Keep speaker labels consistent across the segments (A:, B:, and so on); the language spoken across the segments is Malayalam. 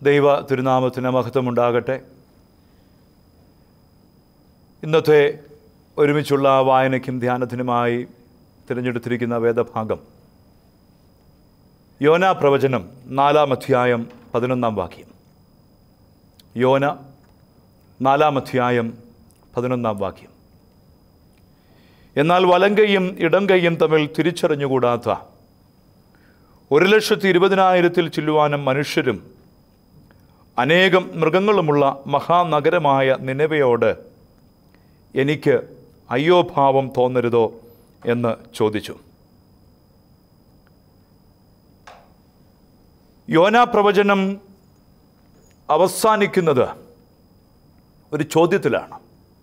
A: ദൈവ തിരുനാമത്തിന് മഹത്വമുണ്ടാകട്ടെ ഇന്നത്തെ ഒരുമിച്ചുള്ള വായനയ്ക്കും ധ്യാനത്തിനുമായി തിരഞ്ഞെടുത്തിരിക്കുന്ന വേദഭാഗം യോന പ്രവചനം നാലാം അധ്യായം പതിനൊന്നാം വാക്യം യോന നാലാം അധ്യായം പതിനൊന്നാം വാക്യം എന്നാൽ വലങ്കയും ഇടങ്കയും തമ്മിൽ തിരിച്ചറിഞ്ഞുകൂടാത്ത ഒരു ലക്ഷത്തി ഇരുപതിനായിരത്തിൽ ചില്ലുവാനും മനുഷ്യരും അനേകം മൃഗങ്ങളുമുള്ള മഹാനഗരമായ നിലവയോട് എനിക്ക് അയ്യോഭാവം തോന്നരുതോ എന്ന് ചോദിച്ചു യോനാ പ്രവചനം അവസാനിക്കുന്നത് ഒരു ചോദ്യത്തിലാണ്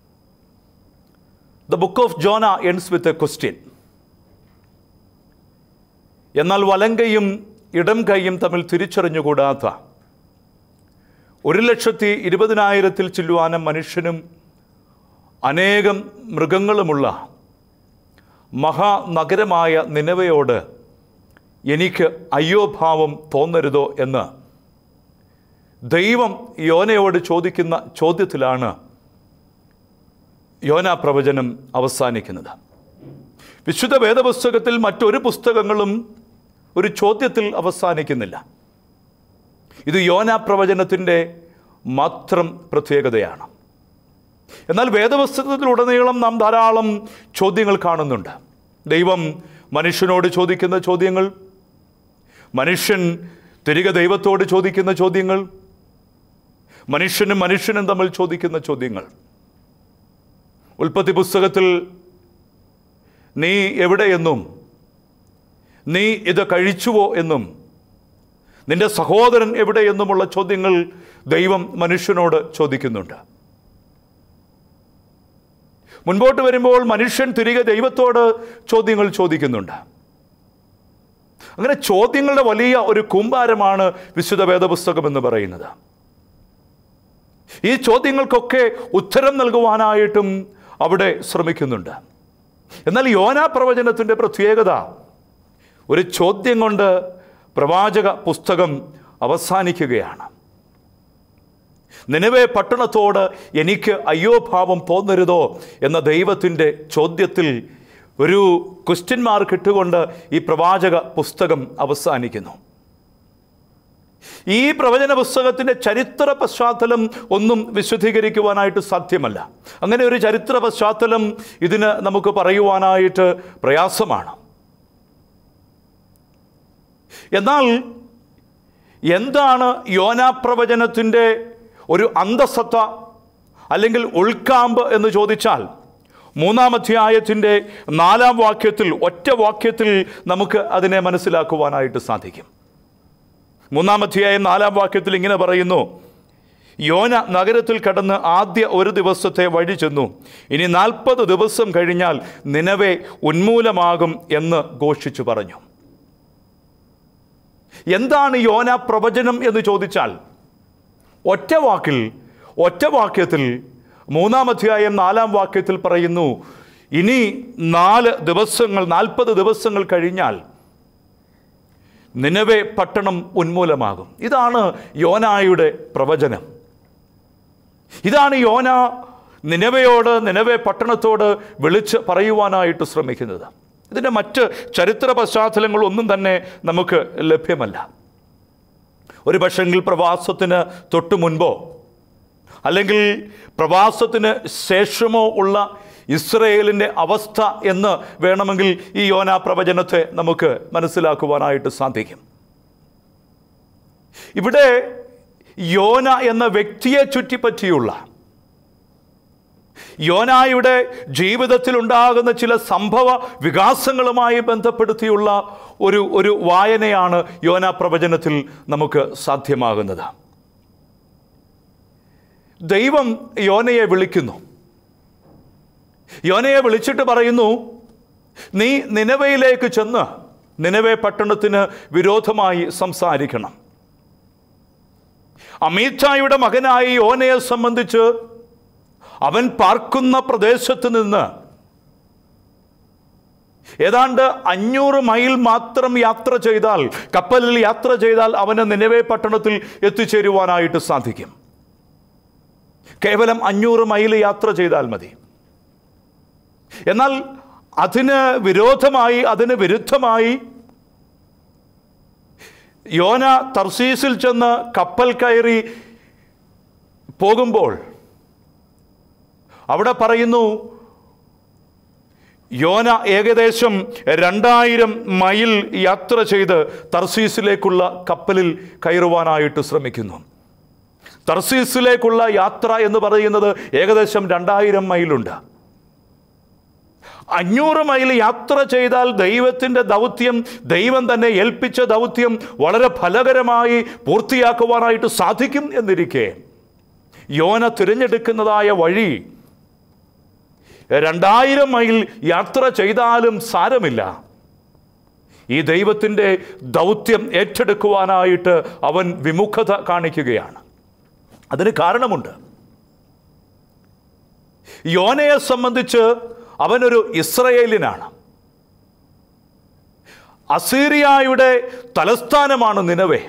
A: the book of Jonah ends with a question എന്നാൽ വലങ്കയും ഇടം കൈയും തമ്മിൽ തിരിച്ചറിഞ്ഞുകൂടാത്ത ഒരു ലക്ഷത്തി ഇരുപതിനായിരത്തിൽ ചില്ലുവാനും മനുഷ്യനും അനേകം മൃഗങ്ങളുമുള്ള മഹാനഗരമായ നിലവയോട് എനിക്ക് അയ്യോഭാവം തോന്നരുതോ എന്ന് ദൈവം യോനയോട് ചോദിക്കുന്ന ചോദ്യത്തിലാണ് യോന പ്രവചനം അവസാനിക്കുന്നത് വിശുദ്ധ വേദപുസ്തകത്തിൽ മറ്റൊരു പുസ്തകങ്ങളും ഒരു ചോദ്യത്തിൽ അവസാനിക്കുന്നില്ല ഇത് യോന പ്രവചനത്തിൻ്റെ മാത്രം പ്രത്യേകതയാണ് എന്നാൽ വേദപുസ്തകത്തിലുടനീളം നാം ധാരാളം ചോദ്യങ്ങൾ കാണുന്നുണ്ട് ദൈവം മനുഷ്യനോട് ചോദിക്കുന്ന ചോദ്യങ്ങൾ മനുഷ്യൻ തിരികെ ദൈവത്തോട് ചോദിക്കുന്ന ചോദ്യങ്ങൾ മനുഷ്യനും മനുഷ്യനും തമ്മിൽ ചോദിക്കുന്ന ചോദ്യങ്ങൾ ഉൽപ്പത്തി പുസ്തകത്തിൽ നീ എവിടെയെന്നും നീ ഇത് കഴിച്ചുവോ എന്നും നിന്റെ സഹോദരൻ എവിടെയെന്നുമുള്ള ചോദ്യങ്ങൾ ദൈവം മനുഷ്യനോട് ചോദിക്കുന്നുണ്ട് മുൻപോട്ട് വരുമ്പോൾ മനുഷ്യൻ തിരികെ ദൈവത്തോട് ചോദ്യങ്ങൾ ചോദിക്കുന്നുണ്ട് അങ്ങനെ ചോദ്യങ്ങളുടെ വലിയ ഒരു കൂമ്പാരമാണ് വിശുദ്ധ വേദപുസ്തകം എന്ന് പറയുന്നത് ഈ ചോദ്യങ്ങൾക്കൊക്കെ ഉത്തരം നൽകുവാനായിട്ടും അവിടെ ശ്രമിക്കുന്നുണ്ട് എന്നാൽ യോനാ പ്രവചനത്തിൻ്റെ പ്രത്യേകത ഒരു ചോദ്യം കൊണ്ട് പ്രവാചക പുസ്തകം അവസാനിക്കുകയാണ് നിലവേ പട്ടണത്തോട് എനിക്ക് അയ്യോഭാവം തോന്നരുതോ എന്ന ദൈവത്തിൻ്റെ ചോദ്യത്തിൽ ഒരു ക്വസ്റ്റ്യൻ മാർക്ക് ഇട്ടുകൊണ്ട് ഈ പ്രവാചക പുസ്തകം അവസാനിക്കുന്നു ഈ പ്രവചന പുസ്തകത്തിൻ്റെ ചരിത്ര പശ്ചാത്തലം ഒന്നും വിശദീകരിക്കുവാനായിട്ട് സാധ്യമല്ല അങ്ങനെ ഒരു ചരിത്ര പശ്ചാത്തലം ഇതിന് നമുക്ക് പറയുവാനായിട്ട് പ്രയാസമാണ് എന്നാൽ എന്താണ് യോനാ പ്രവചനത്തിൻ്റെ ഒരു അന്തസത്ത അല്ലെങ്കിൽ ഉൾക്കാമ്പ് എന്ന് ചോദിച്ചാൽ മൂന്നാം അധ്യായത്തിൻ്റെ നാലാം വാക്യത്തിൽ ഒറ്റ വാക്യത്തിൽ നമുക്ക് അതിനെ മനസ്സിലാക്കുവാനായിട്ട് സാധിക്കും മൂന്നാം അധ്യായം നാലാം വാക്യത്തിൽ ഇങ്ങനെ പറയുന്നു യോന നഗരത്തിൽ കടന്ന് ആദ്യ ഒരു ദിവസത്തെ വഴി ചെന്നു ഇനി നാൽപ്പത് ദിവസം കഴിഞ്ഞാൽ നിലവെ ഉന്മൂലമാകും എന്ന് ഘോഷിച്ചു പറഞ്ഞു എന്താണ് യോന പ്രവചനം എന്ന് ചോദിച്ചാൽ ഒറ്റ വാക്കിൽ ഒറ്റ വാക്യത്തിൽ മൂന്നാം അധ്യായം നാലാം വാക്യത്തിൽ പറയുന്നു ഇനി നാല് ദിവസങ്ങൾ നാൽപ്പത് ദിവസങ്ങൾ കഴിഞ്ഞാൽ നിലവെ പട്ടണം ഉന്മൂലമാകും ഇതാണ് യോനായുടെ പ്രവചനം ഇതാണ് യോന നിലവയോട് നിലവെ പട്ടണത്തോട് വിളിച്ച് പറയുവാനായിട്ട് ശ്രമിക്കുന്നത് ഇതിൻ്റെ മറ്റ് ചരിത്ര പശ്ചാത്തലങ്ങളൊന്നും തന്നെ നമുക്ക് ലഭ്യമല്ല ഒരു പക്ഷെങ്കിൽ പ്രവാസത്തിന് തൊട്ടു മുൻപോ അല്ലെങ്കിൽ പ്രവാസത്തിന് ശേഷമോ ഉള്ള ഇസ്രയേലിൻ്റെ അവസ്ഥ എന്ന് വേണമെങ്കിൽ ഈ യോനാ പ്രവചനത്തെ നമുക്ക് മനസ്സിലാക്കുവാനായിട്ട് സാധിക്കും ഇവിടെ യോന എന്ന വ്യക്തിയെ ചുറ്റിപ്പറ്റിയുള്ള യോനായുടെ ജീവിതത്തിൽ ഉണ്ടാകുന്ന ചില സംഭവ വികാസങ്ങളുമായി ബന്ധപ്പെടുത്തിയുള്ള ഒരു ഒരു വായനയാണ് യോന പ്രവചനത്തിൽ നമുക്ക് സാധ്യമാകുന്നത് ദൈവം യോനയെ വിളിക്കുന്നു യോനയെ വിളിച്ചിട്ട് പറയുന്നു നീ നിലവയിലേക്ക് ചെന്ന് നിലവെ പട്ടണത്തിന് വിരോധമായി സംസാരിക്കണം അമീച്ചായുടെ മകനായ യോനയെ സംബന്ധിച്ച് അവൻ പാർക്കുന്ന പ്രദേശത്ത് നിന്ന് ഏതാണ്ട് അഞ്ഞൂറ് മൈൽ മാത്രം യാത്ര ചെയ്താൽ കപ്പലിൽ യാത്ര ചെയ്താൽ അവന് നിലവേ പട്ടണത്തിൽ എത്തിച്ചേരുവാനായിട്ട് സാധിക്കും കേവലം അഞ്ഞൂറ് മൈൽ യാത്ര ചെയ്താൽ മതി എന്നാൽ അതിന് വിരോധമായി അതിന് വിരുദ്ധമായി യോന തർസീസിൽ ചെന്ന് കപ്പൽ കയറി പോകുമ്പോൾ അവിടെ പറയുന്നു യോന ഏകദേശം രണ്ടായിരം മൈൽ യാത്ര ചെയ്ത് തർസീസിലേക്കുള്ള കപ്പലിൽ കയറുവാനായിട്ട് ശ്രമിക്കുന്നു തർസീസിലേക്കുള്ള യാത്ര എന്ന് പറയുന്നത് ഏകദേശം രണ്ടായിരം മൈലുണ്ട് അഞ്ഞൂറ് മൈൽ യാത്ര ചെയ്താൽ ദൈവത്തിൻ്റെ ദൗത്യം ദൈവം തന്നെ ഏൽപ്പിച്ച ദൗത്യം വളരെ ഫലകരമായി പൂർത്തിയാക്കുവാനായിട്ട് സാധിക്കും എന്നിരിക്കെ യോന തിരഞ്ഞെടുക്കുന്നതായ വഴി രണ്ടായിരം മൈൽ യാത്ര ചെയ്താലും സാരമില്ല ഈ ദൈവത്തിൻ്റെ ദൗത്യം ഏറ്റെടുക്കുവാനായിട്ട് അവൻ വിമുഖത കാണിക്കുകയാണ് അതിന് കാരണമുണ്ട് യോനയെ സംബന്ധിച്ച് അവനൊരു ഇസ്രയേലിനാണ് അസീറിയായുടെ തലസ്ഥാനമാണ് നിലവേ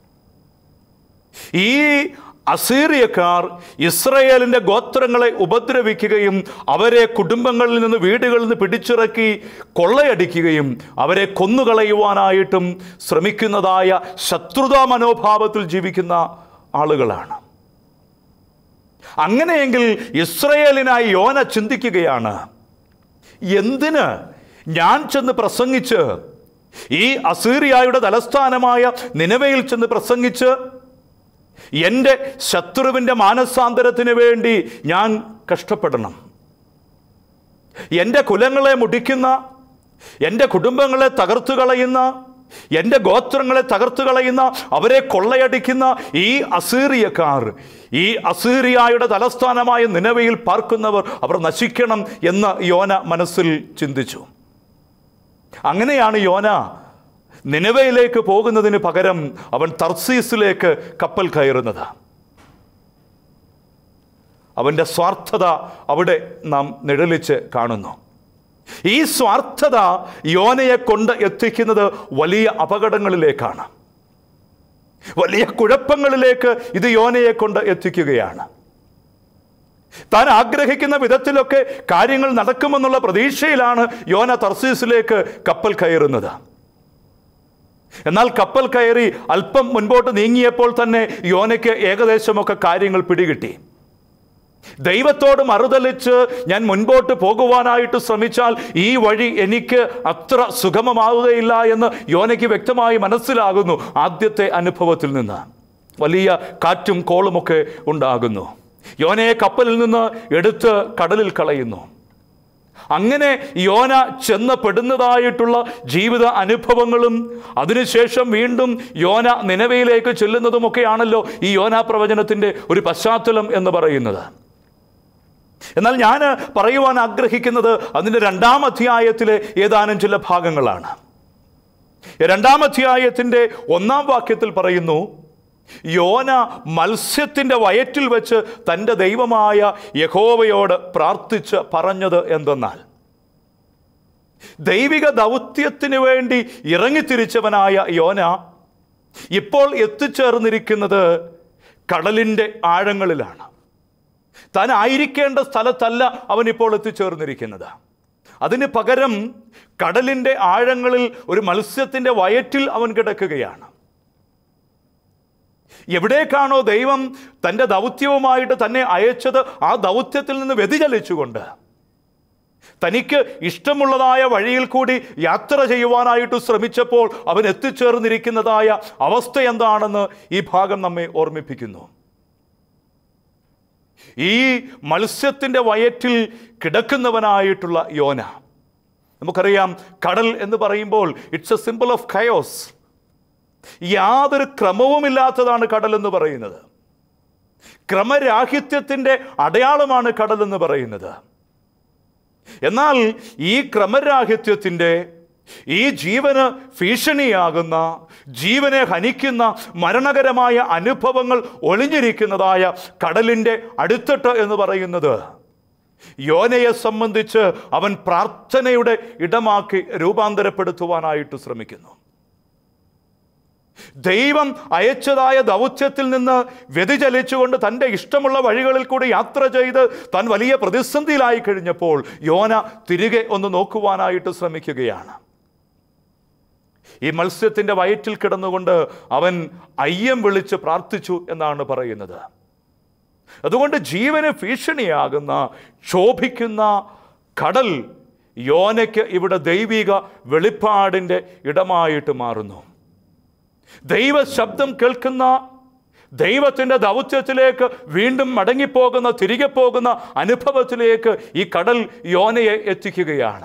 A: ഈ അസീറിയക്കാർ ഇസ്രയേലിൻ്റെ ഗോത്രങ്ങളെ ഉപദ്രവിക്കുകയും അവരെ കുടുംബങ്ങളിൽ നിന്ന് വീടുകളിൽ നിന്ന് പിടിച്ചിറക്കി കൊള്ളയടിക്കുകയും അവരെ കൊന്നുകളയുവാനായിട്ടും ശ്രമിക്കുന്നതായ ശത്രുതാ മനോഭാവത്തിൽ ജീവിക്കുന്ന ആളുകളാണ് അങ്ങനെയെങ്കിൽ ഇസ്രയേലിനായി യോന ചിന്തിക്കുകയാണ് എന്തിന് ഞാൻ ചെന്ന് പ്രസംഗിച്ച് ഈ അസീറിയായുടെ തലസ്ഥാനമായ നിലവയിൽ ചെന്ന് പ്രസംഗിച്ച് എൻ്റെ ശത്രുവിൻ്റെ മാനസാന്തരത്തിന് വേണ്ടി ഞാൻ കഷ്ടപ്പെടണം എൻ്റെ കുലങ്ങളെ മുടിക്കുന്ന എൻ്റെ കുടുംബങ്ങളെ തകർത്തു കളയുന്ന എൻ്റെ ഗോത്രങ്ങളെ തകർത്തു കളയുന്ന അവരെ കൊള്ളയടിക്കുന്ന ഈ അസീറിയക്കാർ ഈ അസീറിയായുടെ തലസ്ഥാനമായ നിലവയിൽ പാർക്കുന്നവർ അവർ നശിക്കണം എന്ന് യോന മനസ്സിൽ ചിന്തിച്ചു അങ്ങനെയാണ് യോന നിലവയിലേക്ക് പോകുന്നതിന് പകരം അവൻ തർസീസിലേക്ക് കപ്പൽ കയറുന്നത് അവൻ്റെ സ്വാർത്ഥത അവിടെ നാം നിഴലിച്ച് കാണുന്നു ഈ സ്വാർത്ഥത യോനയെ കൊണ്ട് എത്തിക്കുന്നത് വലിയ അപകടങ്ങളിലേക്കാണ് വലിയ കുഴപ്പങ്ങളിലേക്ക് ഇത് യോനയെ കൊണ്ട് എത്തിക്കുകയാണ് താൻ ആഗ്രഹിക്കുന്ന വിധത്തിലൊക്കെ കാര്യങ്ങൾ നടക്കുമെന്നുള്ള പ്രതീക്ഷയിലാണ് യോന തർസീസിലേക്ക് കപ്പൽ കയറുന്നത് എന്നാൽ കപ്പൽ കയറി അല്പം മുൻപോട്ട് നീങ്ങിയപ്പോൾ തന്നെ യോനയ്ക്ക് ഏകദേശമൊക്കെ കാര്യങ്ങൾ പിടികിട്ടി ദൈവത്തോട് മറുതലിച്ച് ഞാൻ മുൻപോട്ട് പോകുവാനായിട്ട് ശ്രമിച്ചാൽ ഈ വഴി എനിക്ക് അത്ര സുഗമമാവുകയില്ല എന്ന് യോനയ്ക്ക് വ്യക്തമായി മനസ്സിലാകുന്നു ആദ്യത്തെ അനുഭവത്തിൽ നിന്ന് വലിയ കാറ്റും കോളുമൊക്കെ ഉണ്ടാകുന്നു യോനയെ കപ്പലിൽ നിന്ന് എടുത്ത് കടലിൽ കളയുന്നു അങ്ങനെ യോന ചെന്ന് പെടുന്നതായിട്ടുള്ള ജീവിത അനുഭവങ്ങളും അതിനുശേഷം വീണ്ടും യോന നിലവയിലേക്ക് ചെല്ലുന്നതുമൊക്കെയാണല്ലോ ഈ യോന പ്രവചനത്തിൻ്റെ ഒരു പശ്ചാത്തലം എന്ന് പറയുന്നത് എന്നാൽ ഞാൻ പറയുവാൻ ആഗ്രഹിക്കുന്നത് അതിൻ്റെ രണ്ടാം അധ്യായത്തിലെ ഏതാനും ചില ഭാഗങ്ങളാണ് രണ്ടാം അധ്യായത്തിൻ്റെ ഒന്നാം വാക്യത്തിൽ പറയുന്നു യോന മത്സ്യത്തിൻ്റെ വയറ്റിൽ വെച്ച് തൻ്റെ ദൈവമായ യഹോവയോട് പ്രാർത്ഥിച്ച് പറഞ്ഞത് എന്തെന്നാൽ ദൈവിക ദൗത്യത്തിന് വേണ്ടി ഇറങ്ങിത്തിരിച്ചവനായ യോന ഇപ്പോൾ എത്തിച്ചേർന്നിരിക്കുന്നത് കടലിൻ്റെ ആഴങ്ങളിലാണ് താൻ ആയിരിക്കേണ്ട സ്ഥലത്തല്ല അവൻ ഇപ്പോൾ എത്തിച്ചേർന്നിരിക്കുന്നത് അതിന് പകരം കടലിൻ്റെ ആഴങ്ങളിൽ ഒരു മത്സ്യത്തിൻ്റെ വയറ്റിൽ അവൻ കിടക്കുകയാണ് എവിടേക്കാണോ ദൈവം തൻ്റെ ദൗത്യവുമായിട്ട് തന്നെ അയച്ചത് ആ ദൗത്യത്തിൽ നിന്ന് വ്യതിചലിച്ചുകൊണ്ട് തനിക്ക് ഇഷ്ടമുള്ളതായ വഴിയിൽ കൂടി യാത്ര ചെയ്യുവാനായിട്ട് ശ്രമിച്ചപ്പോൾ അവൻ എത്തിച്ചേർന്നിരിക്കുന്നതായ അവസ്ഥ എന്താണെന്ന് ഈ ഭാഗം നമ്മെ ഓർമ്മിപ്പിക്കുന്നു ഈ മത്സ്യത്തിൻ്റെ വയറ്റിൽ കിടക്കുന്നവനായിട്ടുള്ള യോന നമുക്കറിയാം കടൽ എന്ന് പറയുമ്പോൾ it's a symbol of chaos യാതൊരു ക്രമവുമില്ലാത്തതാണ് കടൽ എന്ന് പറയുന്നത് ക്രമരാഹിത്യത്തിൻ്റെ അടയാളമാണ് കടൽ എന്ന് പറയുന്നത് എന്നാൽ ഈ ക്രമരാഹിത്യത്തിൻ്റെ ഈ ജീവന് ഭീഷണിയാകുന്ന ജീവനെ ഹനിക്കുന്ന മരണകരമായ അനുഭവങ്ങൾ ഒളിഞ്ഞിരിക്കുന്നതായ കടലിൻ്റെ അടിത്തട്ട് എന്ന് പറയുന്നത് യോനയെ സംബന്ധിച്ച് അവൻ പ്രാർത്ഥനയുടെ ഇടമാക്കി രൂപാന്തരപ്പെടുത്തുവാനായിട്ട് ശ്രമിക്കുന്നു ദൈവം അയച്ചതായ ദൗത്യത്തിൽ നിന്ന് വ്യതിചലിച്ചുകൊണ്ട് തൻ്റെ ഇഷ്ടമുള്ള വഴികളിൽ കൂടി യാത്ര ചെയ്ത് താൻ വലിയ പ്രതിസന്ധിയിലായി കഴിഞ്ഞപ്പോൾ യോന തിരികെ ഒന്ന് നോക്കുവാനായിട്ട് ശ്രമിക്കുകയാണ് ഈ മത്സ്യത്തിൻ്റെ വയറ്റിൽ കിടന്നുകൊണ്ട് അവൻ അയ്യം വിളിച്ച് പ്രാർത്ഥിച്ചു എന്നാണ് പറയുന്നത് അതുകൊണ്ട് ജീവന് ഭീഷണിയാകുന്ന ക്ഷോഭിക്കുന്ന കടൽ യോനയ്ക്ക് ഇവിടെ ദൈവിക വെളിപ്പാടിൻ്റെ ഇടമായിട്ട് മാറുന്നു ദൈവ ശബ്ദം കേൾക്കുന്ന ദൈവത്തിൻ്റെ ദൗത്യത്തിലേക്ക് വീണ്ടും മടങ്ങിപ്പോകുന്ന തിരികെ പോകുന്ന അനുഭവത്തിലേക്ക് ഈ കടൽ യോനയെ എത്തിക്കുകയാണ്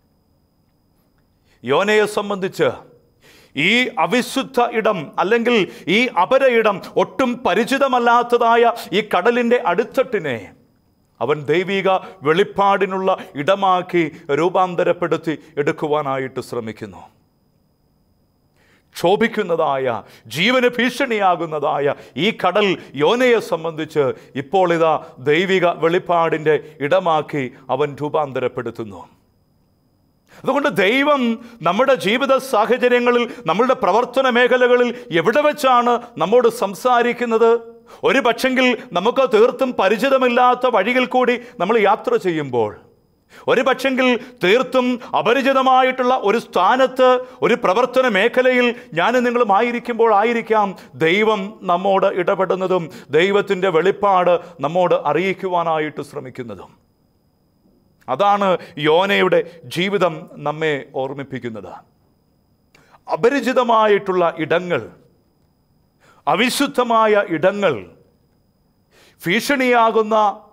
A: യോനയെ സംബന്ധിച്ച് ഈ അവിശുദ്ധ ഇടം അല്ലെങ്കിൽ ഈ അപര ഇടം ഒട്ടും പരിചിതമല്ലാത്തതായ ഈ കടലിൻ്റെ അടിത്തട്ടിനെ അവൻ ദൈവിക വെളിപ്പാടിനുള്ള ഇടമാക്കി രൂപാന്തരപ്പെടുത്തി എടുക്കുവാനായിട്ട് ശ്രമിക്കുന്നു ക്ഷോഭിക്കുന്നതായ ജീവന് ഭീഷണിയാകുന്നതായ ഈ കടൽ യോനയെ സംബന്ധിച്ച് ഇപ്പോൾ ഇതാ ദൈവിക വെളിപ്പാടിൻ്റെ ഇടമാക്കി അവൻ രൂപാന്തരപ്പെടുത്തുന്നു അതുകൊണ്ട് ദൈവം നമ്മുടെ ജീവിത സാഹചര്യങ്ങളിൽ നമ്മളുടെ പ്രവർത്തന മേഖലകളിൽ എവിടെ വെച്ചാണ് നമ്മോട് സംസാരിക്കുന്നത് ഒരു പക്ഷെങ്കിൽ നമുക്ക് തീർത്തും പരിചിതമില്ലാത്ത വഴികൾ കൂടി നമ്മൾ യാത്ര ചെയ്യുമ്പോൾ ഒരു പക്ഷെങ്കിൽ തീർത്തും അപരിചിതമായിട്ടുള്ള ഒരു സ്ഥാനത്ത് ഒരു പ്രവർത്തന മേഖലയിൽ ഞാനും നിങ്ങളും ആയിരിക്കുമ്പോൾ ആയിരിക്കാം ദൈവം നമ്മോട് ഇടപെടുന്നതും ദൈവത്തിൻ്റെ വെളിപ്പാട് നമ്മോട് അറിയിക്കുവാനായിട്ട് ശ്രമിക്കുന്നതും അതാണ് യോനയുടെ ജീവിതം നമ്മെ ഓർമ്മിപ്പിക്കുന്നത് അപരിചിതമായിട്ടുള്ള ഇടങ്ങൾ അവിശുദ്ധമായ ഇടങ്ങൾ ഭീഷണിയാകുന്ന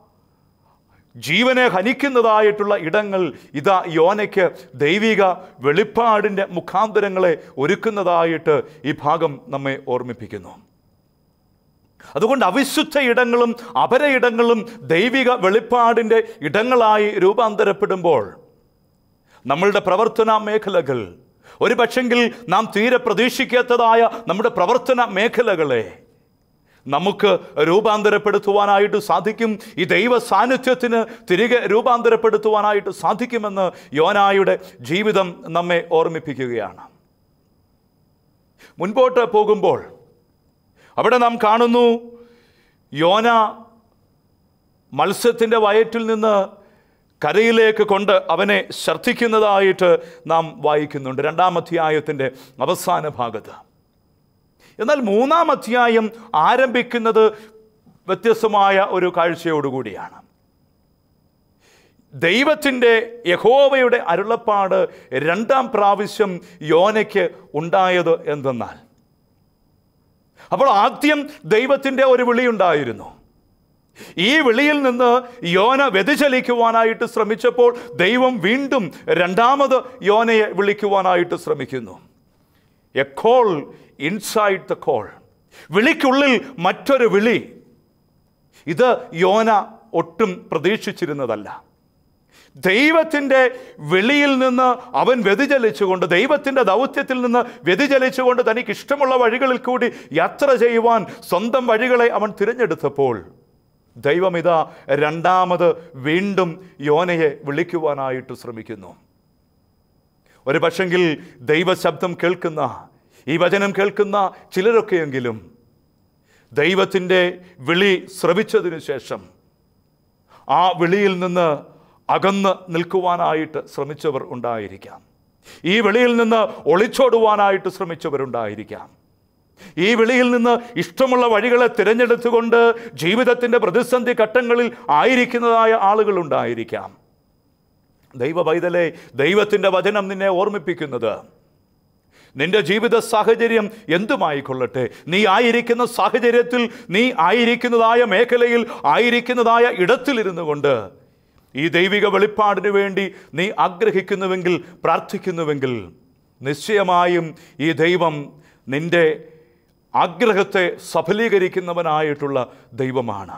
A: ജീവനെ ഹനിക്കുന്നതായിട്ടുള്ള ഇടങ്ങൾ ഇതാ യോനയ്ക്ക് ദൈവിക വെളിപ്പാടിൻ്റെ മുഖാന്തരങ്ങളെ ഒരുക്കുന്നതായിട്ട് ഈ ഭാഗം നമ്മെ ഓർമ്മിപ്പിക്കുന്നു അതുകൊണ്ട് അവിശുദ്ധ ഇടങ്ങളും അപര ഇടങ്ങളും ദൈവിക വെളിപ്പാടിൻ്റെ ഇടങ്ങളായി രൂപാന്തരപ്പെടുമ്പോൾ നമ്മളുടെ പ്രവർത്തന മേഖലകൾ ഒരു പക്ഷെങ്കിൽ നാം തീരെ പ്രതീക്ഷിക്കാത്തതായ നമ്മുടെ പ്രവർത്തന മേഖലകളെ നമുക്ക് രൂപാന്തരപ്പെടുത്തുവാനായിട്ട് സാധിക്കും ഈ ദൈവ സാന്നിധ്യത്തിന് തിരികെ രൂപാന്തരപ്പെടുത്തുവാനായിട്ട് സാധിക്കുമെന്ന് യോനായുടെ ജീവിതം നമ്മെ ഓർമ്മിപ്പിക്കുകയാണ് മുൻപോട്ട് പോകുമ്പോൾ അവിടെ നാം കാണുന്നു യോന മത്സ്യത്തിൻ്റെ വയറ്റിൽ നിന്ന് കരയിലേക്ക് കൊണ്ട് അവനെ ശ്രദ്ധിക്കുന്നതായിട്ട് നാം വായിക്കുന്നുണ്ട് രണ്ടാം അധ്യായത്തിൻ്റെ അവസാന ഭാഗത്ത് എന്നാൽ മൂന്നാം അധ്യായം ആരംഭിക്കുന്നത് വ്യത്യസ്തമായ ഒരു കാഴ്ചയോടുകൂടിയാണ് ദൈവത്തിൻ്റെ യഹോവയുടെ അരുളപ്പാട് രണ്ടാം പ്രാവശ്യം യോനയ്ക്ക് ഉണ്ടായത് എന്തെന്നാൽ അപ്പോൾ ആദ്യം ദൈവത്തിൻ്റെ ഒരു വിളിയുണ്ടായിരുന്നു ഈ വിളിയിൽ നിന്ന് യോന വ്യതിചലിക്കുവാനായിട്ട് ശ്രമിച്ചപ്പോൾ ദൈവം വീണ്ടും രണ്ടാമത് യോനയെ വിളിക്കുവാനായിട്ട് ശ്രമിക്കുന്നു a call inside the call വിളിക്കുള്ളിൽ മറ്റൊരു വിളി ഇത് യോന ഒട്ടും പ്രതീക്ഷിച്ചിരുന്നതല്ല ദൈവത്തിൻ്റെ വെളിയിൽ നിന്ന് അവൻ വ്യതിചലിച്ചുകൊണ്ട് ദൈവത്തിൻ്റെ ദൗത്യത്തിൽ നിന്ന് വ്യതിചലിച്ചുകൊണ്ട് തനിക്ക് ഇഷ്ടമുള്ള വഴികളിൽ കൂടി യാത്ര ചെയ്യുവാൻ സ്വന്തം വഴികളെ അവൻ തിരഞ്ഞെടുത്തപ്പോൾ ദൈവം ഇതാ രണ്ടാമത് വീണ്ടും യോനയെ വിളിക്കുവാനായിട്ട് ശ്രമിക്കുന്നു ഒരു പക്ഷെങ്കിൽ ദൈവശബ്ദം കേൾക്കുന്ന ഈ വചനം കേൾക്കുന്ന ചിലരൊക്കെയെങ്കിലും ദൈവത്തിൻ്റെ വിളി ശ്രവിച്ചതിനു ശേഷം ആ വിളിയിൽ നിന്ന് അകന്ന് നിൽക്കുവാനായിട്ട് ശ്രമിച്ചവർ ഉണ്ടായിരിക്കാം ഈ വിളിയിൽ നിന്ന് ഒളിച്ചോടുവാനായിട്ട് ശ്രമിച്ചവരുണ്ടായിരിക്കാം ഈ വിളിയിൽ നിന്ന് ഇഷ്ടമുള്ള വഴികളെ തിരഞ്ഞെടുത്തുകൊണ്ട് ജീവിതത്തിൻ്റെ പ്രതിസന്ധി ഘട്ടങ്ങളിൽ ആയിരിക്കുന്നതായ ആളുകളുണ്ടായിരിക്കാം ദൈവ പൈതലെ ദൈവത്തിൻ്റെ വചനം നിന്നെ ഓർമ്മിപ്പിക്കുന്നത് നിന്റെ ജീവിത സാഹചര്യം എന്തുമായിക്കൊള്ളട്ടെ നീ ആയിരിക്കുന്ന സാഹചര്യത്തിൽ നീ ആയിരിക്കുന്നതായ മേഖലയിൽ ആയിരിക്കുന്നതായ ഇടത്തിലിരുന്നു കൊണ്ട് ഈ ദൈവിക വെളിപ്പാടിന് വേണ്ടി നീ ആഗ്രഹിക്കുന്നുവെങ്കിൽ പ്രാർത്ഥിക്കുന്നുവെങ്കിൽ നിശ്ചയമായും ഈ ദൈവം നിന്റെ ആഗ്രഹത്തെ സഫലീകരിക്കുന്നവനായിട്ടുള്ള ദൈവമാണ്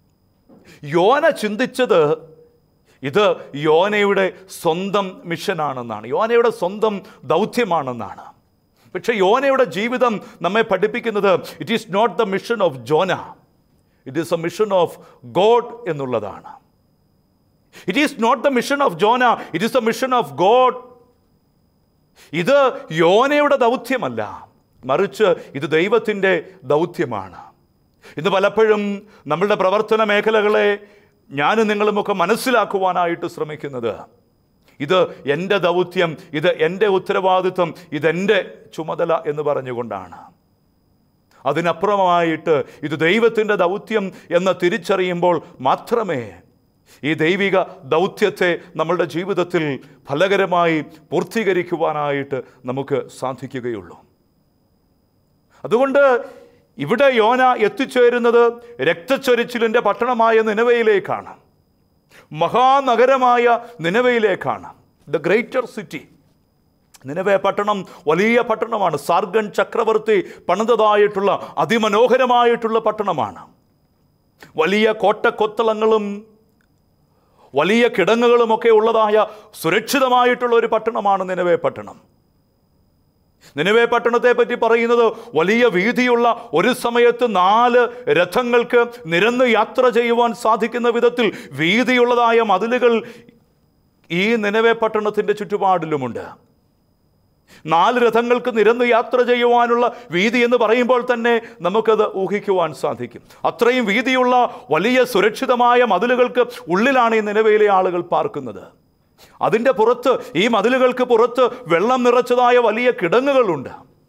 A: യോന ചിന്തിച്ചത് ഇത് യോനയുടെ സ്വന്തം മിഷനാണെന്നാണ് യോനയുടെ സ്വന്തം ദൗത്യമാണെന്നാണ് പക്ഷേ യോനയുടെ ജീവിതം നമ്മെ പഠിപ്പിക്കുന്നത് it is not the mission of Jonah it is a mission of God എന്നുള്ളതാണ് it is not the mission of Jonah it is the mission of God ഇത് യോനയുടെ ദൗത്യമല്ല മറിച്ച് ഇത് ദൈവത്തിൻ്റെ ദൗത്യമാണ് ഇന്ന് പലപ്പോഴും നമ്മളുടെ പ്രവർത്തന മേഖലകളെ ഞാനും നിങ്ങളുമൊക്കെ മനസ്സിലാക്കുവാനായിട്ട് ശ്രമിക്കുന്നത് ഇത് എൻ്റെ ദൗത്യം ഇത് എൻ്റെ ഉത്തരവാദിത്വം ഇതെൻ്റെ ചുമതല എന്ന് പറഞ്ഞുകൊണ്ടാണ് അതിനപ്പുറമായിട്ട് ഇത് ദൈവത്തിൻ്റെ ദൗത്യം എന്ന് തിരിച്ചറിയുമ്പോൾ മാത്രമേ ഈ ദൈവിക ദൗത്യത്തെ നമ്മളുടെ ജീവിതത്തിൽ ഫലകരമായി പൂർത്തീകരിക്കുവാനായിട്ട് നമുക്ക് സാധിക്കുകയുള്ളൂ അതുകൊണ്ട് ഇവിടെ യോന എത്തിച്ചേരുന്നത് രക്തച്ചൊരിച്ചിലിൻ്റെ പട്ടണമായ നിലവയിലേക്കാണ് മഹാനഗരമായ നിലവയിലേക്കാണ് ദ ഗ്രേറ്റർ സിറ്റി നിലവേ പട്ടണം വലിയ പട്ടണമാണ് സാർഗൻ ചക്രവർത്തി പണിതതായിട്ടുള്ള അതിമനോഹരമായിട്ടുള്ള പട്ടണമാണ് വലിയ കോട്ടക്കൊത്തളങ്ങളും വലിയ കിടങ്ങുകളുമൊക്കെ ഉള്ളതായ സുരക്ഷിതമായിട്ടുള്ള ഒരു പട്ടണമാണ് നിലവേ പട്ടണം നിലവേ പട്ടണത്തെ പറ്റി പറയുന്നത് വലിയ വീതിയുള്ള ഒരു സമയത്ത് നാല് രഥങ്ങൾക്ക് നിരന്ന് യാത്ര ചെയ്യുവാൻ സാധിക്കുന്ന വിധത്തിൽ വീതിയുള്ളതായ മതിലുകൾ ഈ നിലവേ പട്ടണത്തിൻ്റെ ചുറ്റുപാടിലുമുണ്ട് നാല് രഥങ്ങൾക്ക് നിരന്ന് യാത്ര ചെയ്യുവാനുള്ള വീതി എന്ന് പറയുമ്പോൾ തന്നെ നമുക്കത് ഊഹിക്കുവാൻ സാധിക്കും അത്രയും വീതിയുള്ള വലിയ സുരക്ഷിതമായ മതിലുകൾക്ക് ഉള്ളിലാണ് ഈ നിലവിലെ ആളുകൾ പാർക്കുന്നത് അതിൻ്റെ പുറത്ത് ഈ മതിലുകൾക്ക് പുറത്ത് വെള്ളം നിറച്ചതായ വലിയ കിടങ്ങുകളുണ്ട്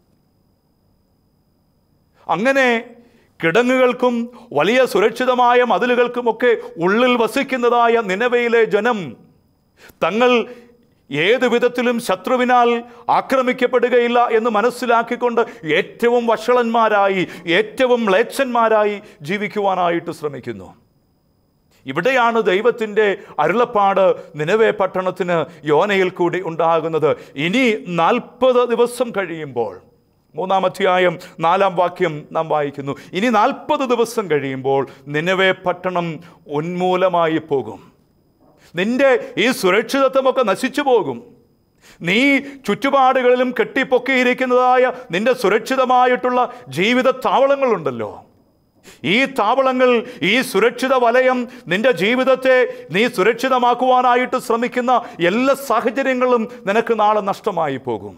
A: അങ്ങനെ കിടങ്ങുകൾക്കും വലിയ സുരക്ഷിതമായ മതിലുകൾക്കുമൊക്കെ ഉള്ളിൽ വസിക്കുന്നതായ നിലവയിലെ ജനം തങ്ങൾ ഏത് വിധത്തിലും ശത്രുവിനാൽ ആക്രമിക്കപ്പെടുകയില്ല എന്ന് മനസ്സിലാക്കിക്കൊണ്ട് ഏറ്റവും വഷളന്മാരായി ഏറ്റവും മ്ലേച്ഛന്മാരായി ജീവിക്കുവാനായിട്ട് ശ്രമിക്കുന്നു ഇവിടെയാണ് ദൈവത്തിൻ്റെ അരുളപ്പാട് നിലവേ പട്ടണത്തിന് യോനയിൽ കൂടി ഉണ്ടാകുന്നത് ഇനി നാൽപ്പത് ദിവസം കഴിയുമ്പോൾ മൂന്നാം അധ്യായം നാലാം വാക്യം നാം വായിക്കുന്നു ഇനി നാൽപ്പത് ദിവസം കഴിയുമ്പോൾ നിലവേ പട്ടണം ഉന്മൂലമായി പോകും നിന്റെ ഈ സുരക്ഷിതത്വമൊക്കെ നശിച്ചു പോകും നീ ചുറ്റുപാടുകളിലും കെട്ടിപ്പൊക്കിയിരിക്കുന്നതായ നിന്റെ സുരക്ഷിതമായിട്ടുള്ള ജീവിത താവളങ്ങളുണ്ടല്ലോ ഈ താവളങ്ങൾ ഈ സുരക്ഷിത വലയം നിന്റെ ജീവിതത്തെ നീ സുരക്ഷിതമാക്കുവാനായിട്ട് ശ്രമിക്കുന്ന എല്ലാ സാഹചര്യങ്ങളും നിനക്ക് നാളെ നഷ്ടമായി പോകും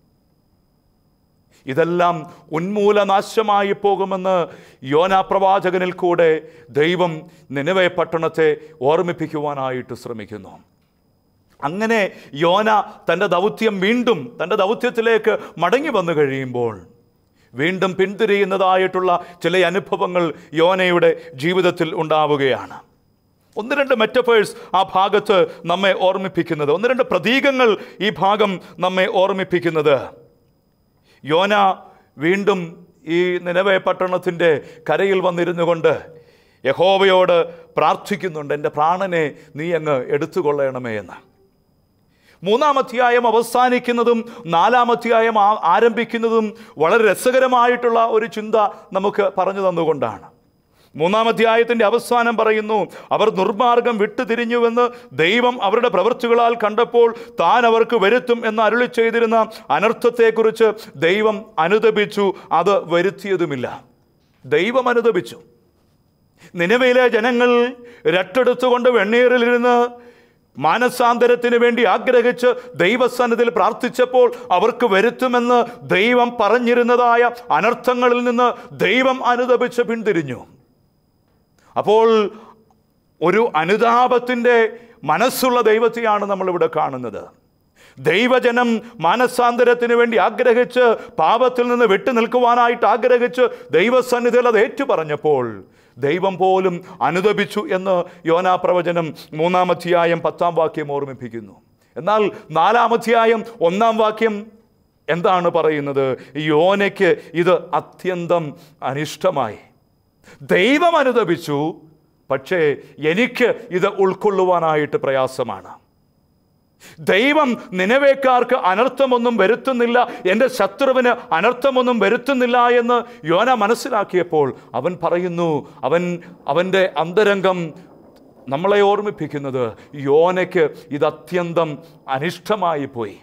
A: ഇതെല്ലാം ഉന്മൂലനാശമായി പോകുമെന്ന് യോനാ പ്രവാചകനിൽ കൂടെ ദൈവം നിലവേ പട്ടണത്തെ ഓർമ്മിപ്പിക്കുവാനായിട്ട് ശ്രമിക്കുന്നു അങ്ങനെ യോന തൻ്റെ ദൗത്യം വീണ്ടും തൻ്റെ ദൗത്യത്തിലേക്ക് മടങ്ങി വന്നു കഴിയുമ്പോൾ വീണ്ടും പിന്തിരിയുന്നതായിട്ടുള്ള ചില അനുഭവങ്ങൾ യോനയുടെ ജീവിതത്തിൽ ഉണ്ടാവുകയാണ് ഒന്ന് രണ്ട് മെറ്റഫേഴ്സ് ആ ഭാഗത്ത് നമ്മെ ഓർമ്മിപ്പിക്കുന്നത് ഒന്ന് രണ്ട് പ്രതീകങ്ങൾ ഈ ഭാഗം നമ്മെ ഓർമ്മിപ്പിക്കുന്നത് യോന വീണ്ടും ഈ നിലവേ പട്ടണത്തിൻ്റെ കരയിൽ വന്നിരുന്നു കൊണ്ട് യഹോവയോട് പ്രാർത്ഥിക്കുന്നുണ്ട് എൻ്റെ പ്രാണനെ നീ അങ്ങ് എടുത്തുകൊള്ളണമേ എന്ന് മൂന്നാം അധ്യായം അവസാനിക്കുന്നതും നാലാം അധ്യായം ആ- ആരംഭിക്കുന്നതും വളരെ രസകരമായിട്ടുള്ള ഒരു ചിന്ത നമുക്ക് പറഞ്ഞു തന്നുകൊണ്ടാണ് മൂന്നാം അധ്യായത്തിൻ്റെ അവസാനം പറയുന്നു അവർ ദുർമാർഗം വിട്ടുതിരിഞ്ഞുവെന്ന് ദൈവം അവരുടെ പ്രവൃത്തികളാൽ കണ്ടപ്പോൾ താൻ അവർക്ക് വരുത്തും എന്ന് അരുളി ചെയ്തിരുന്ന അനർത്ഥത്തെക്കുറിച്ച് ദൈവം അനുദപിച്ചു അത് വരുത്തിയതുമില്ല ദൈവം അനുദപിച്ചു നിലവിലെ ജനങ്ങൾ രട്ടെടുത്തുകൊണ്ട് വെണ്ണീറിലിരുന്ന് മാനസാന്തരത്തിന് വേണ്ടി ആഗ്രഹിച്ച് ദൈവസന്നിധിയിൽ പ്രാർത്ഥിച്ചപ്പോൾ അവർക്ക് വരുത്തുമെന്ന് ദൈവം പറഞ്ഞിരുന്നതായ അനർത്ഥങ്ങളിൽ നിന്ന് ദൈവം അനുദപിച്ച് പിന്തിരിഞ്ഞു അപ്പോൾ ഒരു അനുതാപത്തിൻ്റെ മനസ്സുള്ള ദൈവത്തെയാണ് നമ്മളിവിടെ കാണുന്നത് ദൈവജനം മാനസാന്തരത്തിന് വേണ്ടി ആഗ്രഹിച്ച് പാപത്തിൽ നിന്ന് വിട്ടു നിൽക്കുവാനായിട്ട് ആഗ്രഹിച്ച് ദൈവസന്നിധിയിൽ അത് ഏറ്റുപറഞ്ഞപ്പോൾ ദൈവം പോലും അനുദപിച്ചു എന്ന് യോനാ പ്രവചനം മൂന്നാം അധ്യായം പത്താം വാക്യം ഓർമ്മിപ്പിക്കുന്നു എന്നാൽ നാലാം അധ്യായം ഒന്നാം വാക്യം എന്താണ് പറയുന്നത് യോനയ്ക്ക് ഇത് അത്യന്തം അനിഷ്ടമായി ദൈവം അനുദപിച്ചു പക്ഷേ എനിക്ക് ഇത് ഉൾക്കൊള്ളുവാനായിട്ട് പ്രയാസമാണ് ദൈവം നിലവേക്കാർക്ക് അനർത്ഥമൊന്നും വരുത്തുന്നില്ല എൻ്റെ ശത്രുവിന് അനർത്ഥമൊന്നും വരുത്തുന്നില്ല എന്ന് യോന മനസ്സിലാക്കിയപ്പോൾ അവൻ പറയുന്നു അവൻ അവൻ്റെ അന്തരംഗം നമ്മളെ ഓർമ്മിപ്പിക്കുന്നത് യോനയ്ക്ക് ഇത് അത്യന്തം അനിഷ്ടമായി പോയി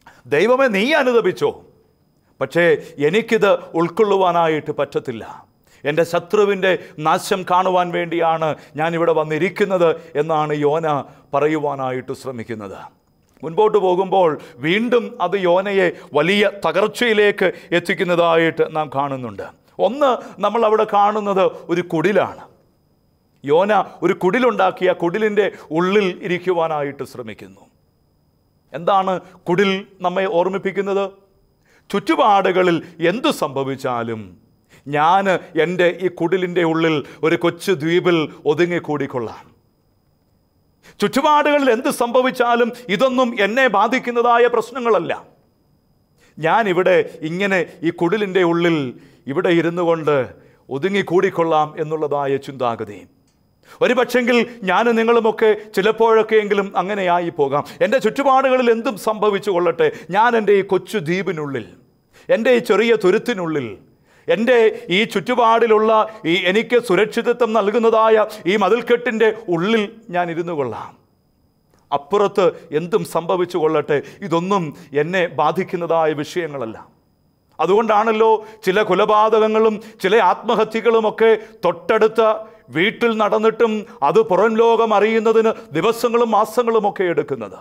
A: ദൈവമേ നീ അനുദപിച്ചോ പക്ഷേ എനിക്കിത് ഉൾക്കൊള്ളുവാനായിട്ട് പറ്റത്തില്ല എൻ്റെ ശത്രുവിൻ്റെ നാശം കാണുവാൻ വേണ്ടിയാണ് ഞാനിവിടെ വന്നിരിക്കുന്നത് എന്നാണ് യോന പറയുവാനായിട്ട് ശ്രമിക്കുന്നത് മുൻപോട്ട് പോകുമ്പോൾ വീണ്ടും അത് യോനയെ വലിയ തകർച്ചയിലേക്ക് എത്തിക്കുന്നതായിട്ട് നാം കാണുന്നുണ്ട് ഒന്ന് നമ്മൾ അവിടെ കാണുന്നത് ഒരു കുടിലാണ് യോന ഒരു കുടിലുണ്ടാക്കിയ കുടിലിൻ്റെ ഉള്ളിൽ ഇരിക്കുവാനായിട്ട് ശ്രമിക്കുന്നു എന്താണ് കുടിൽ നമ്മെ ഓർമ്മിപ്പിക്കുന്നത് ചുറ്റുപാടുകളിൽ എന്തു സംഭവിച്ചാലും ഞാൻ എൻ്റെ ഈ കുടിലിൻ്റെ ഉള്ളിൽ ഒരു കൊച്ചു ദ്വീപിൽ ഒതുങ്ങിക്കൂടിക്കൊള്ളാം ചുറ്റുപാടുകളിൽ എന്ത് സംഭവിച്ചാലും ഇതൊന്നും എന്നെ ബാധിക്കുന്നതായ പ്രശ്നങ്ങളല്ല ഞാൻ ഇവിടെ ഇങ്ങനെ ഈ കുടിലിൻ്റെ ഉള്ളിൽ ഇവിടെ ഇരുന്നു കൊണ്ട് ഒതുങ്ങിക്കൂടിക്കൊള്ളാം എന്നുള്ളതായ ചിന്താഗതി ഒരു പക്ഷെങ്കിൽ ഞാനും നിങ്ങളുമൊക്കെ ചിലപ്പോഴൊക്കെയെങ്കിലും അങ്ങനെയായി പോകാം എൻ്റെ ചുറ്റുപാടുകളിൽ എന്തും സംഭവിച്ചു കൊള്ളട്ടെ ഞാൻ എൻ്റെ ഈ കൊച്ചു ദ്വീപിനുള്ളിൽ എൻ്റെ ഈ ചെറിയ തുരുത്തിനുള്ളിൽ എൻ്റെ ഈ ചുറ്റുപാടിലുള്ള ഈ എനിക്ക് സുരക്ഷിതത്വം നൽകുന്നതായ ഈ മതിൽക്കെട്ടിൻ്റെ ഉള്ളിൽ ഞാൻ ഇരുന്നു കൊള്ളാം അപ്പുറത്ത് എന്തും സംഭവിച്ചു കൊള്ളട്ടെ ഇതൊന്നും എന്നെ ബാധിക്കുന്നതായ വിഷയങ്ങളല്ല അതുകൊണ്ടാണല്ലോ ചില കൊലപാതകങ്ങളും ചില ആത്മഹത്യകളുമൊക്കെ തൊട്ടടുത്ത വീട്ടിൽ നടന്നിട്ടും അത് പുറം ലോകം അറിയുന്നതിന് ദിവസങ്ങളും മാസങ്ങളും ഒക്കെ എടുക്കുന്നത്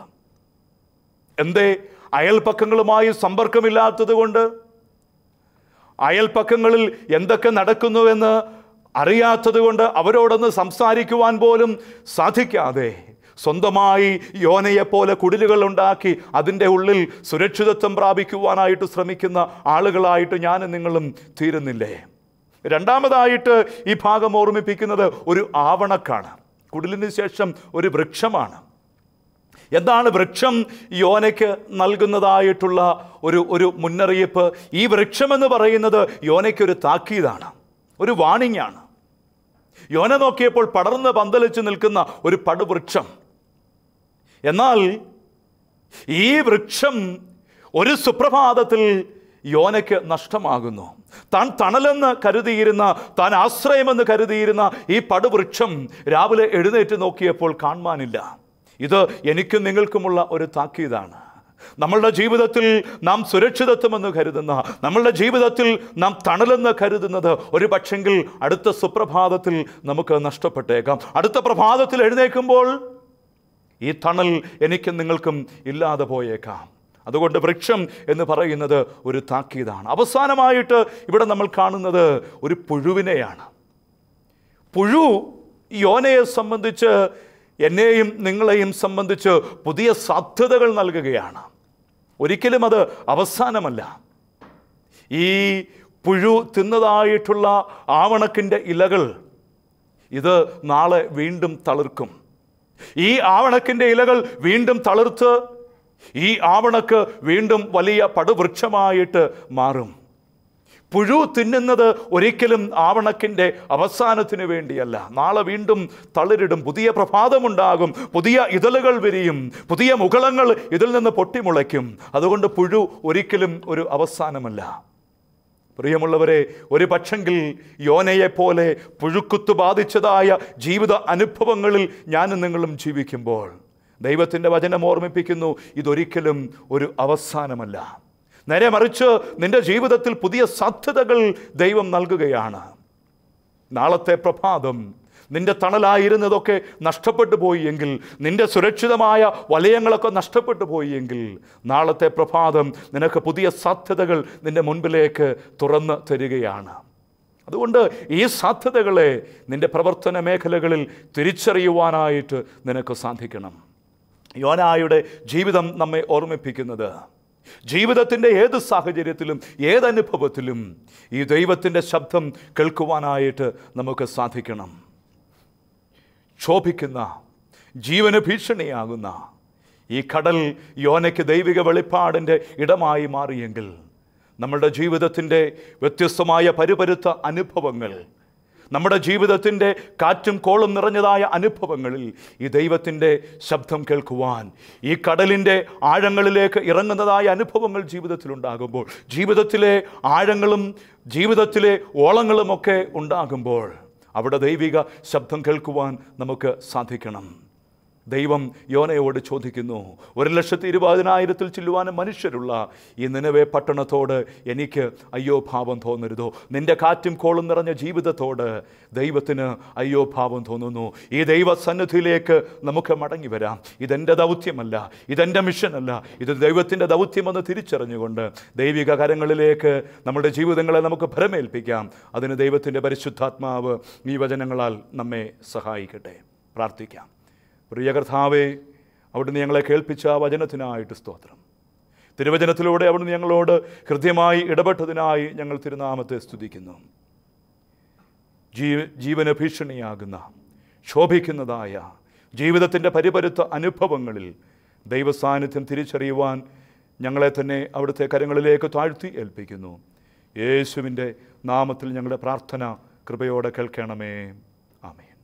A: എന്തേ അയൽപ്പക്കങ്ങളുമായി സമ്പർക്കമില്ലാത്തത് കൊണ്ട് അയൽപ്പക്കങ്ങളിൽ എന്തൊക്കെ നടക്കുന്നുവെന്ന് അറിയാത്തത് കൊണ്ട് അവരോടൊന്ന് സംസാരിക്കുവാൻ പോലും സാധിക്കാതെ സ്വന്തമായി യോനയെപ്പോലെ കുടിലുകൾ ഉണ്ടാക്കി അതിൻ്റെ ഉള്ളിൽ സുരക്ഷിതത്വം പ്രാപിക്കുവാനായിട്ട് ശ്രമിക്കുന്ന ആളുകളായിട്ട് ഞാനും നിങ്ങളും തീരുന്നില്ലേ രണ്ടാമതായിട്ട് ഈ ഭാഗം ഓർമ്മിപ്പിക്കുന്നത് ഒരു ആവണക്കാണ് കുടിലിന് ശേഷം ഒരു വൃക്ഷമാണ് എന്താണ് വൃക്ഷം യോനയ്ക്ക് നൽകുന്നതായിട്ടുള്ള ഒരു ഒരു മുന്നറിയിപ്പ് ഈ വൃക്ഷമെന്ന് പറയുന്നത് യോനയ്ക്കൊരു താക്കീതാണ് ഒരു വാണിംഗ് ആണ് യോന നോക്കിയപ്പോൾ പടർന്ന് പന്തലിച്ച് നിൽക്കുന്ന ഒരു പടുവൃക്ഷം എന്നാൽ ഈ വൃക്ഷം ഒരു സുപ്രഭാതത്തിൽ യോനയ്ക്ക് നഷ്ടമാകുന്നു താൻ തണലെന്ന് കരുതിയിരുന്ന താൻ ആശ്രയമെന്ന് കരുതിയിരുന്ന ഈ പടുവൃക്ഷം രാവിലെ എഴുന്നേറ്റ് നോക്കിയപ്പോൾ കാണുവാനില്ല ഇത് എനിക്കും നിങ്ങൾക്കുമുള്ള ഒരു താക്കീതാണ് നമ്മളുടെ ജീവിതത്തിൽ നാം സുരക്ഷിതത്വമെന്ന് കരുതുന്ന നമ്മളുടെ ജീവിതത്തിൽ നാം തണലെന്ന് കരുതുന്നത് ഒരു പക്ഷെങ്കിൽ അടുത്ത സുപ്രഭാതത്തിൽ നമുക്ക് നഷ്ടപ്പെട്ടേക്കാം അടുത്ത പ്രഭാതത്തിൽ എഴുന്നേൽക്കുമ്പോൾ ഈ തണൽ എനിക്കും നിങ്ങൾക്കും ഇല്ലാതെ പോയേക്കാം അതുകൊണ്ട് വൃക്ഷം എന്ന് പറയുന്നത് ഒരു താക്കീതാണ് അവസാനമായിട്ട് ഇവിടെ നമ്മൾ കാണുന്നത് ഒരു പുഴുവിനെയാണ് പുഴു യോനയെ സംബന്ധിച്ച് എന്നെയും നിങ്ങളെയും സംബന്ധിച്ച് പുതിയ സാധ്യതകൾ നൽകുകയാണ് ഒരിക്കലും അത് അവസാനമല്ല ഈ പുഴു തിന്നതായിട്ടുള്ള ആവണക്കിൻ്റെ ഇലകൾ ഇത് നാളെ വീണ്ടും തളിർക്കും ഈ ആവണക്കിൻ്റെ ഇലകൾ വീണ്ടും തളിർത്ത് ഈ ആവണക്ക് വീണ്ടും വലിയ പടുവൃക്ഷമായിട്ട് മാറും പുഴു തിന്നുന്നത് ഒരിക്കലും ആവണക്കിൻ്റെ അവസാനത്തിന് വേണ്ടിയല്ല നാളെ വീണ്ടും തളിരിടും പുതിയ പ്രഭാതമുണ്ടാകും പുതിയ ഇതളുകൾ വിരിയും പുതിയ മുകളങ്ങൾ ഇതിൽ നിന്ന് പൊട്ടിമുളയ്ക്കും അതുകൊണ്ട് പുഴു ഒരിക്കലും ഒരു അവസാനമല്ല പ്രിയമുള്ളവരെ ഒരു പക്ഷെങ്കിൽ യോനയെപ്പോലെ പുഴുക്കുത്തു ബാധിച്ചതായ ജീവിത അനുഭവങ്ങളിൽ ഞാനും നിങ്ങളും ജീവിക്കുമ്പോൾ ദൈവത്തിൻ്റെ വചനം ഓർമ്മിപ്പിക്കുന്നു ഇതൊരിക്കലും ഒരു അവസാനമല്ല നേരെ മറിച്ച് നിന്റെ ജീവിതത്തിൽ പുതിയ സാധ്യതകൾ ദൈവം നൽകുകയാണ് നാളത്തെ പ്രഭാതം നിന്റെ തണലായിരുന്നതൊക്കെ നഷ്ടപ്പെട്ടു പോയി എങ്കിൽ നിന്റെ സുരക്ഷിതമായ വലയങ്ങളൊക്കെ നഷ്ടപ്പെട്ടു പോയി എങ്കിൽ നാളത്തെ പ്രഭാതം നിനക്ക് പുതിയ സാധ്യതകൾ നിന്റെ മുൻപിലേക്ക് തുറന്ന് തരികയാണ് അതുകൊണ്ട് ഈ സാധ്യതകളെ നിന്റെ പ്രവർത്തന മേഖലകളിൽ തിരിച്ചറിയുവാനായിട്ട് നിനക്ക് സാധിക്കണം യോനായുടെ ജീവിതം നമ്മെ ഓർമ്മിപ്പിക്കുന്നത് ജീവിതത്തിൻ്റെ ഏത് സാഹചര്യത്തിലും ഏതനുഭവത്തിലും ഈ ദൈവത്തിൻ്റെ ശബ്ദം കേൾക്കുവാനായിട്ട് നമുക്ക് സാധിക്കണം ക്ഷോഭിക്കുന്ന ജീവന് ഭീഷണിയാകുന്ന ഈ കടൽ യോനയ്ക്ക് ദൈവിക വെളിപ്പാടിൻ്റെ ഇടമായി മാറിയെങ്കിൽ നമ്മളുടെ ജീവിതത്തിൻ്റെ വ്യത്യസ്തമായ പരുപരുത്ത അനുഭവങ്ങൾ നമ്മുടെ ജീവിതത്തിൻ്റെ കാറ്റും കോളും നിറഞ്ഞതായ അനുഭവങ്ങളിൽ ഈ ദൈവത്തിൻ്റെ ശബ്ദം കേൾക്കുവാൻ ഈ കടലിൻ്റെ ആഴങ്ങളിലേക്ക് ഇറങ്ങുന്നതായ അനുഭവങ്ങൾ ജീവിതത്തിലുണ്ടാകുമ്പോൾ ജീവിതത്തിലെ ആഴങ്ങളും ജീവിതത്തിലെ ഓളങ്ങളുമൊക്കെ ഉണ്ടാകുമ്പോൾ അവിടെ ദൈവിക ശബ്ദം കേൾക്കുവാൻ നമുക്ക് സാധിക്കണം ദൈവം യോനയോട് ചോദിക്കുന്നു ഒരു ലക്ഷത്തി ഇരുപതിനായിരത്തിൽ ചെല്ലുവാനും മനുഷ്യരുള്ള ഈ നിലവെ പട്ടണത്തോട് എനിക്ക് അയ്യോ ഭാവം തോന്നരുതോ നിന്റെ കാറ്റും കോളും നിറഞ്ഞ ജീവിതത്തോട് ദൈവത്തിന് അയ്യോ ഭാവം തോന്നുന്നു ഈ ദൈവസന്നിധിയിലേക്ക് നമുക്ക് മടങ്ങി വരാം ഇതെൻ്റെ ദൗത്യമല്ല ഇതെൻ്റെ മിഷനല്ല ഇത് ദൈവത്തിൻ്റെ ദൗത്യമെന്ന് തിരിച്ചറിഞ്ഞുകൊണ്ട് ദൈവിക കരങ്ങളിലേക്ക് നമ്മുടെ ജീവിതങ്ങളെ നമുക്ക് ഭരമേൽപ്പിക്കാം അതിന് ദൈവത്തിൻ്റെ പരിശുദ്ധാത്മാവ് ഈ വചനങ്ങളാൽ നമ്മെ സഹായിക്കട്ടെ പ്രാർത്ഥിക്കാം പ്രിയ കർത്താവേ അവിടുന്ന് ഞങ്ങളെ കേൾപ്പിച്ച ആ വചനത്തിനായിട്ട് സ്തോത്രം തിരുവചനത്തിലൂടെ അവിടുന്ന് ഞങ്ങളോട് കൃത്യമായി ഇടപെട്ടതിനായി ഞങ്ങൾ തിരുനാമത്തെ സ്തുതിക്കുന്നു ജീ ജീവന ഭീഷണിയാകുന്ന ശോഭിക്കുന്നതായ ജീവിതത്തിൻ്റെ പരിപരുത്ത അനുഭവങ്ങളിൽ ദൈവസാന്നിധ്യം തിരിച്ചറിയുവാൻ ഞങ്ങളെ തന്നെ അവിടുത്തെ കരങ്ങളിലേക്ക് താഴ്ത്തി ഏൽപ്പിക്കുന്നു യേശുവിൻ്റെ നാമത്തിൽ ഞങ്ങളുടെ പ്രാർത്ഥന കൃപയോടെ കേൾക്കണമേ ആമേൻ